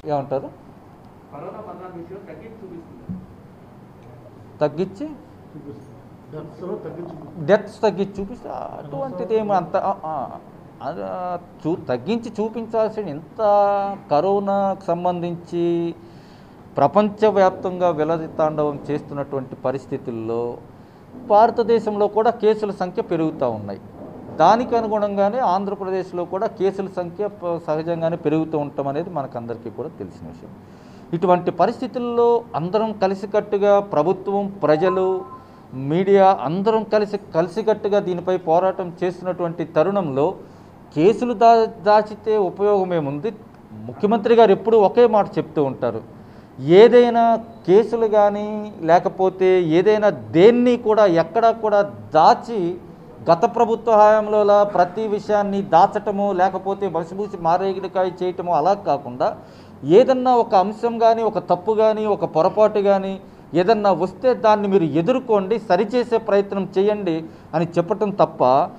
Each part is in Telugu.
ఏమంటారు కరోనా మరణాల విషయం తగ్గించి చూపిస్తుంది తగ్గించి డెత్స్లో తగ్గించు డెత్స్ తగ్గించి చూపిస్తే అటువంటిది ఏమి అంత ఆ, ఆ, అది, ఆ, చూ తగ్గించి చూపించాల్సిన ఇంత కరోనాకు సంబంధించి ప్రపంచవ్యాప్తంగా విలజితాండవం చేస్తున్నటువంటి పరిస్థితుల్లో భారతదేశంలో కూడా కేసుల సంఖ్య పెరుగుతూ ఉన్నాయి దానికి అనుగుణంగానే ఆంధ్రప్రదేశ్లో కూడా కేసుల సంఖ్య ప- సహజంగానే పెరుగుతూ ఉండటం అనేది మనకందరికీ కూడా తెలిసిన విషయం ఇటువంటి పరిస్థితుల్లో అందరం కలిసికట్టుగా ప్రభుత్వం ప్రజలు మీడియా అందరం కలిసి కలిసికట్టుగా దీనిపై పోరాటం చేస్తున్నటువంటి తరుణంలో కేసులు దా దాచితే ఉపయోగం ఏముంది ముఖ్యమంత్రి గారు ఎప్పుడూ ఒకే మాట చెప్తూ ఉంటారు ఏదైనా కేసులు కానీ లేకపోతే ఏదైనా దేన్ని కూడా ఎక్కడా కూడా దాచి గత ప్రభుత్వ హయాంలోలా ప్రతి విషయాన్ని దాచటము లేకపోతే బసిబూసి మారేగిడికాయ చేయటము అలా కాకుండా ఏదన్నా ఒక అంశం కానీ ఒక తప్పు కానీ ఒక పొరపాటు కానీ ఏదన్నా వస్తే దాన్ని మీరు ఎదుర్కోండి సరిచేసే ప్రయత్నం చేయండి అని చెప్పటం తప్ప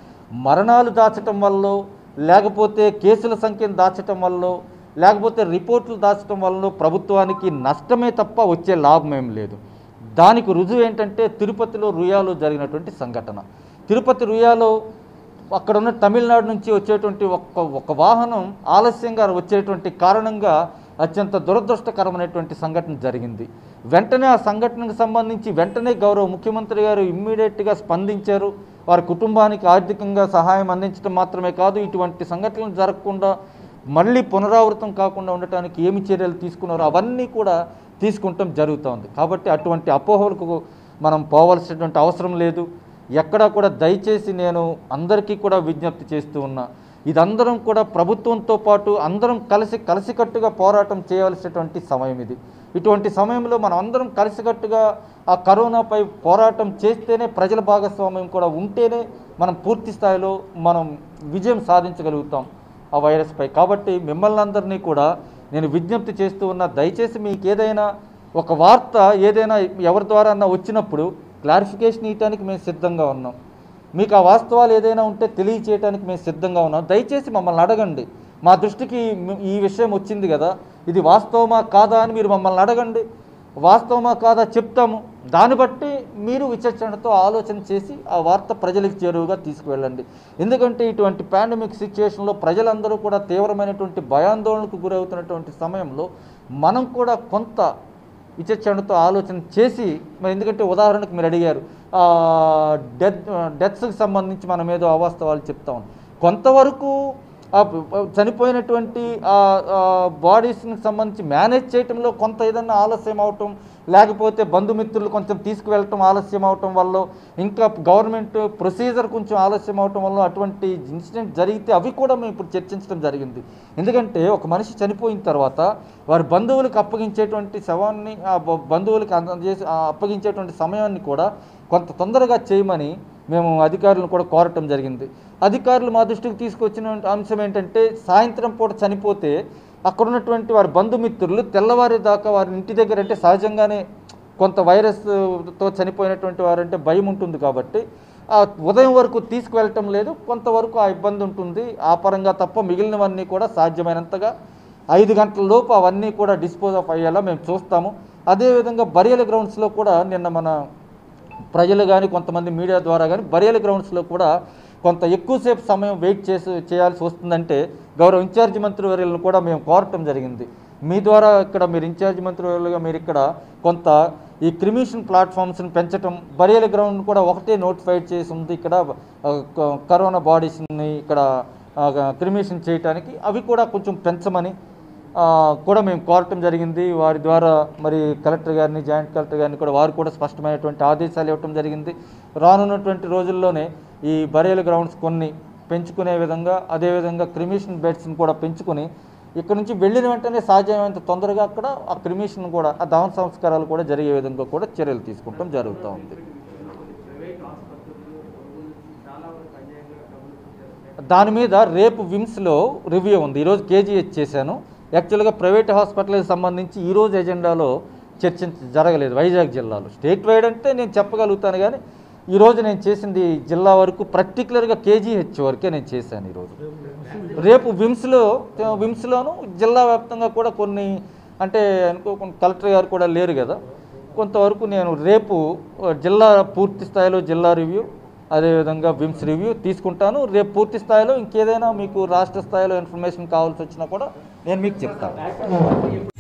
మరణాలు దాచటం వల్ల లేకపోతే కేసుల సంఖ్యను దాచటం వల్ల లేకపోతే రిపోర్ట్లు దాచటం వల్ల ప్రభుత్వానికి నష్టమే తప్ప వచ్చే లాభం ఏం లేదు దానికి రుజువు ఏంటంటే తిరుపతిలో రుయాలో జరిగినటువంటి సంఘటన తిరుపతి రుయాలో అక్కడ ఉన్న తమిళనాడు నుంచి వచ్చేటువంటి ఒక్క ఒక వాహనం ఆలస్యంగా వచ్చేటువంటి కారణంగా అత్యంత దురదృష్టకరమైనటువంటి సంఘటన జరిగింది వెంటనే ఆ సంఘటనకు సంబంధించి వెంటనే గౌరవ ముఖ్యమంత్రి గారు ఇమ్మీడియట్గా స్పందించారు వారి కుటుంబానికి ఆర్థికంగా సహాయం అందించడం మాత్రమే కాదు ఇటువంటి సంఘటనలు జరగకుండా మళ్ళీ పునరావృతం కాకుండా ఉండటానికి ఏమి చర్యలు తీసుకున్నారో అవన్నీ కూడా తీసుకుంటాం జరుగుతోంది కాబట్టి అటువంటి అపోహలకు మనం పోవాల్సినటువంటి అవసరం లేదు ఎక్కడా కూడా దయచేసి నేను అందరికీ కూడా విజ్ఞప్తి చేస్తూ ఉన్నా ఇదందరం కూడా ప్రభుత్వంతో పాటు అందరం కలిసి కలిసికట్టుగా పోరాటం చేయవలసినటువంటి సమయం ఇది ఇటువంటి సమయంలో మనం అందరం కలిసికట్టుగా ఆ కరోనాపై పోరాటం చేస్తేనే ప్రజల భాగస్వామ్యం కూడా ఉంటేనే మనం పూర్తి స్థాయిలో మనం విజయం సాధించగలుగుతాం ఆ వైరస్పై కాబట్టి మిమ్మల్ని అందరినీ కూడా నేను విజ్ఞప్తి చేస్తూ ఉన్నా దయచేసి మీకు ఏదైనా ఒక వార్త ఏదైనా ఎవరి ద్వారా వచ్చినప్పుడు క్లారిఫికేషన్ ఇవ్వడానికి మేము సిద్ధంగా ఉన్నాం మీకు ఆ వాస్తవాలు ఏదైనా ఉంటే తెలియచేయడానికి మేము సిద్ధంగా ఉన్నాం దయచేసి మమ్మల్ని అడగండి మా దృష్టికి మ్- ఈ విషయం వచ్చింది కదా ఇది వాస్తవమా కాదా అని మీరు మమ్మల్ని అడగండి వాస్తవమా కాదా చెప్తాము దాన్ని బట్టి మీరు విచక్షణతో ఆలోచన చేసి ఆ వార్త ప్రజలకు చేరువుగా తీసుకువెళ్ళండి ఎందుకంటే ఇటువంటి పాండమిక్ సిచ్యుయేషన్లో ప్రజలందరూ కూడా తీవ్రమైనటువంటి భయాందోళనకు గురవుతున్నటువంటి సమయంలో మనం కూడా కొంత విచక్షణతో ఆలోచన చేసి మరి ఎందుకంటే ఉదాహరణకు మీరు అడిగారు ఆ, డెత్ డెత్స్కి సంబంధించి మనం ఏదో అవాస్తవాలు చెప్తాం కొంతవరకు ఆ ప- చనిపోయినటువంటి బాడీస్కి సంబంధించి మేనేజ్ చేయటంలో కొంత ఏదన్నా ఆలస్యం అవటం లేకపోతే బంధుమిత్రులు కొంచెం తీసుకువెళ్ళటం ఆలస్యం అవటం వల్ల ఇంకా గవర్నమెంట్ ప్రొసీజర్ కొంచెం ఆలస్యం అవటం వల్ల అటువంటి ఇన్సిడెంట్ జరిగితే అవి కూడా మేము ఇప్పుడు చర్చించడం జరిగింది ఎందుకంటే ఒక మనిషి చనిపోయిన తర్వాత వారి బంధువులకు అప్పగించేటువంటి శవాన్ని ఆ బ- బంధువులకు అందజేసి ఆ అప్పగించేటువంటి సమయాన్ని కూడా కొంత తొందరగా చేయమని మేము అధికారులను కూడా కోరటం జరిగింది అధికారులు మా దృష్టికి తీసుకొచ్చిన అంశం ఏంటంటే సాయంత్రం పూట చనిపోతే అక్కడ ఉన్నటువంటి వారి బంధుమిత్రులు తెల్లవారి దాకా వారి ఇంటి దగ్గర అంటే సహజంగానే కొంత వైరస్తో చనిపోయినటువంటి వారంటే భయం ఉంటుంది కాబట్టి ఆ ఉదయం వరకు తీసుకువెళ్ళటం లేదు కొంతవరకు ఆ ఇబ్బంది ఉంటుంది ఆ పరంగా తప్ప మిగిలినవన్నీ కూడా సాధ్యమైనంతగా ఐదు గంటల లోపు అవన్నీ కూడా డిస్పోజ్ ఆఫ్ అయ్యేలా మేము చూస్తాము అదేవిధంగా బరియల గ్రౌండ్స్లో కూడా నిన్న మన ప్రజలు కానీ కొంతమంది మీడియా ద్వారా కానీ బరియల గ్రౌండ్స్లో కూడా కొంత ఎక్కువసేపు సమయం వెయిట్ చేసి చేయాల్సి వస్తుందంటే గౌరవ ఇన్ఛార్జి మంత్రి వర్యులను కూడా మేము కోరటం జరిగింది మీ ద్వారా ఇక్కడ మీరు ఇన్ఛార్జి మంత్రి వర్యులుగా మీరు ఇక్కడ కొంత ఈ క్రిమిషన్ ప్లాట్ఫామ్స్ని పెంచటం బరియల గ్రౌండ్ కూడా ఒకటే నోటిఫైడ్ చేసి ఉంది ఇక్కడ ఆ, క- కరోనా బాడీస్ని ఇక్కడ క్రిమిషన్ చేయటానికి అవి కూడా కొంచెం పెంచమని ఆ, కూడా మేము కోరటం జరిగింది వారి ద్వారా మరి కలెక్టర్ గారిని జాయింట్ కలెక్టర్ గారిని కూడా వారు కూడా స్పష్టమైనటువంటి ఆదేశాలు ఇవ్వటం జరిగింది రానున్నటువంటి రోజుల్లోనే ఈ బరేల గ్రౌండ్స్ కొన్ని పెంచుకునే విధంగా అదేవిధంగా క్రిమిషన్ బెడ్స్ని కూడా పెంచుకొని ఇక్కడ నుంచి వెళ్ళిన వెంటనే సాధ్యమైనంత తొందరగా అక్కడ ఆ క్రిమిషన్ కూడా ఆ దహన సంస్కారాలు కూడా జరిగే విధంగా కూడా చర్యలు తీసుకుంటాం జరుగుతూ ఉంది ప్రైవేట్ ఆసుపత్రులు రోగులు చాలా వరకు అన్యాయంగా డబ్బులు చేస్తున్నాయి దాని మీద రేపు విమ్స్లో రివ్యూ ఉంది ఈరోజు కేజీహెచ్ చేశాను యాక్చువల్గా ప్రైవేట్ హాస్పిటల్కి సంబంధించి ఈరోజు ఎజెండాలో చర్చించ జరగలేదు వైజాగ్ జిల్లాలో స్టేట్ వైడ్ అంటే నేను చెప్పగలుగుతాను కానీ ఈరోజు నేను చేసింది జిల్లా వరకు పర్టికులర్గా కేజీహెచ్ వరకే నేను చేశాను ఈరోజు రేపు విమ్స్లో విమ్స్లోను జిల్లా వ్యాప్తంగా కూడా కొన్ని అంటే అనుకోకుండా కలెక్టర్ గారు కూడా లేరు కదా కొంతవరకు నేను రేపు ఆ, జిల్లా పూర్తి స్థాయిలో జిల్లా రివ్యూ అదేవిధంగా విమ్స్ రివ్యూ తీసుకుంటాను రేపు పూర్తి స్థాయిలో ఇంకేదైనా మీకు రాష్ట్ర స్థాయిలో ఇన్ఫర్మేషన్ కావాల్సి వచ్చినా కూడా నేను మీకు చెప్తాను